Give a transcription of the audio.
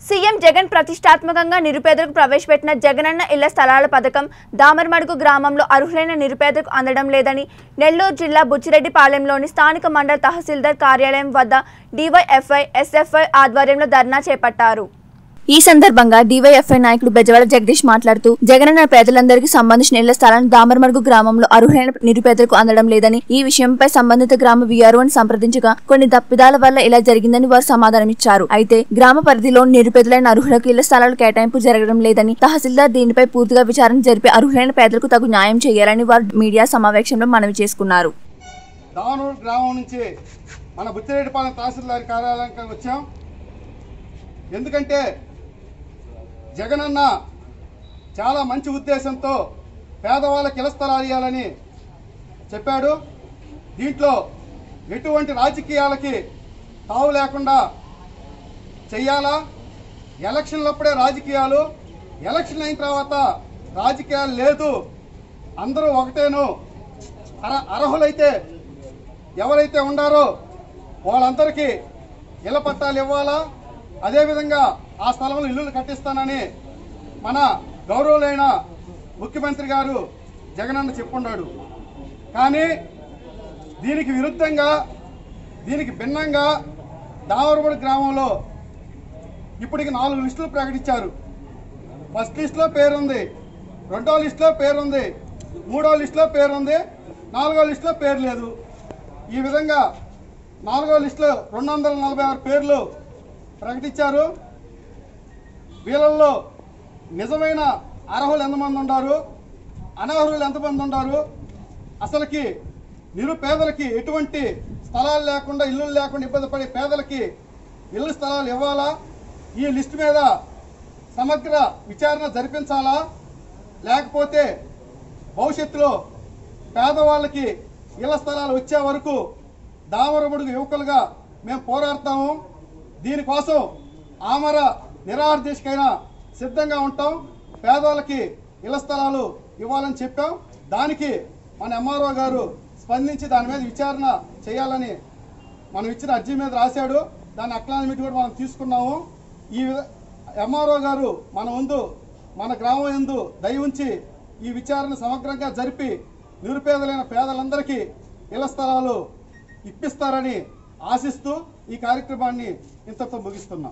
CM Jagan ప్రతిష్టాత్మకంగా నిరుపేదలకు ప్రవేశపెట్టిన జగనన్న ఇళ్ల స్థలాల పథకం దామర్మడుగు గ్రామంలో అర్హులైన నిరుపేదలకు అందడం లేదని నెల్లూరు జిల్లా బుచ్చిరెడ్డిపాలెంలోని స్థానిక మండల తహసీల్దార్ కార్యాలయం వద్ద డీవైఎఫ్ఐ ఎస్ఎఫ్ఐ ఆధ్వర్యంలో ధర్నా చేపట్టారు ఈ సందర్భంగా డీవైఎఫ్ఐ నాయకుడు బెజవాడ జగదీష్ మాట్లాడుతూ జగనన్న పేదలందరికీ సంబంధించిన ఇళ్ల స్థలాన్ని దామరమడుగు గ్రామంలో అర్హులైన నిరుపేదలకు అందడం లేదని ఈ విషయంపై సంబంధిత గ్రామ వీఆర్ఓని సంప్రదించగా కొన్ని తప్పిదాల వల్ల ఇలా జరిగిందని వారు సమాధానమిచ్చారు అయితే గ్రామ పరిధిలో నిరుపేదలైన అర్హులకు ఇళ్ల స్థలాలు కేటాయింపు జరగడం లేదని తహసీల్దార్ దీనిపై పూర్తిగా విచారణ జరిపి అర్హులైన పేదలకు తగు న్యాయం చేయాలని వారు మీడియా సమావేశంలో మనవి చేసుకున్నారు దావనూరు గ్రామం నుంచి మన బుచ్చిరెడ్డిపాలెం తహసీల్దార్ కార్యాలయానికి వచ్చాం ఎందుకంటే జగనన్న చాలా మంచి ఉద్దేశంతో పేదవాళ్ళకి ఇళ్ల స్థలాలు ఇవ్వాలని చెప్పాడు దీంట్లో ఎటువంటి రాజకీయాలకి తావు లేకుండా చెయ్యాలా ఎలక్షన్లప్పుడే రాజకీయాలు ఎలక్షన్ అయిన తర్వాత రాజకీయాలు లేదు అందరూ ఒకటేను అర అర్హులైతే ఎవరైతే ఉండారో వాళ్ళందరికీ ఇళ్ల పట్టాలు ఇవ్వాలా అదేవిధంగా ఆ స్థలంలో ఇల్లులు కట్టిస్తానని మన గౌరవులైన ముఖ్యమంత్రి గారు జగనన్న చెప్పున్నాడు కానీ దీనికి విరుద్ధంగా దీనికి భిన్నంగా దావరబడి గ్రామంలో ఇప్పటికి నాలుగు లిస్టులు ప్రకటించారు ఫస్ట్ లిస్టులో పేరుంది రెండో లిస్టులో పేరుంది మూడో లిస్టులో పేరుంది నాలుగో లిస్టులో పేరు లేదు ఈ విధంగా నాలుగో లిస్టులో రెండు వందల నలభై ఆరు పేర్లు ప్రకటించారు వీళ్ళల్లో నిజమైన అర్హులు ఎంతమంది ఉన్నారు అనర్హులు ఎంతమంది ఉన్నారు అసలుకి నిరుపేదలకి ఎటువంటి స్థలాలు లేకుండా ఇల్లులు లేకుండా ఇబ్బంది పడే పేదలకి ఇల్లు స్థలాలు ఇవ్వాలా ఈ లిస్టు మీద సమగ్ర విచారణ జరిపించాలా లేకపోతే భవిష్యత్తులో పేదవాళ్ళకి ఇళ్ల స్థలాలు వచ్చే వరకు దామరముడుగు యువకులుగా మేము పోరాడతాము దీనికోసం ఆమర నిరాహారదీశకైనా సిద్ధంగా ఉంటాం పేదవాళ్ళకి ఇళ్ల స్థలాలు ఇవ్వాలని చెప్పాం దానికి మన ఎంఆర్ఓ గారు స్పందించి దాని మీద విచారణ చేయాలని మనం ఇచ్చిన అర్జీ మీద రాశాడు దాని అక్నాలమిటీ కూడా మనం తీసుకున్నాము ఈ ఎంఆర్ఓ గారు మన ముందు మన గ్రామం ఎందు దయ ఉంచి ఈ విచారణ సమగ్రంగా జరిపి నిరుపేదలైన పేదలందరికీ ఇళ్ల స్థలాలు ఇప్పిస్తారని ఆశిస్తూ ఈ కార్యక్రమాన్ని ఇంతతో ముగిస్తున్నాం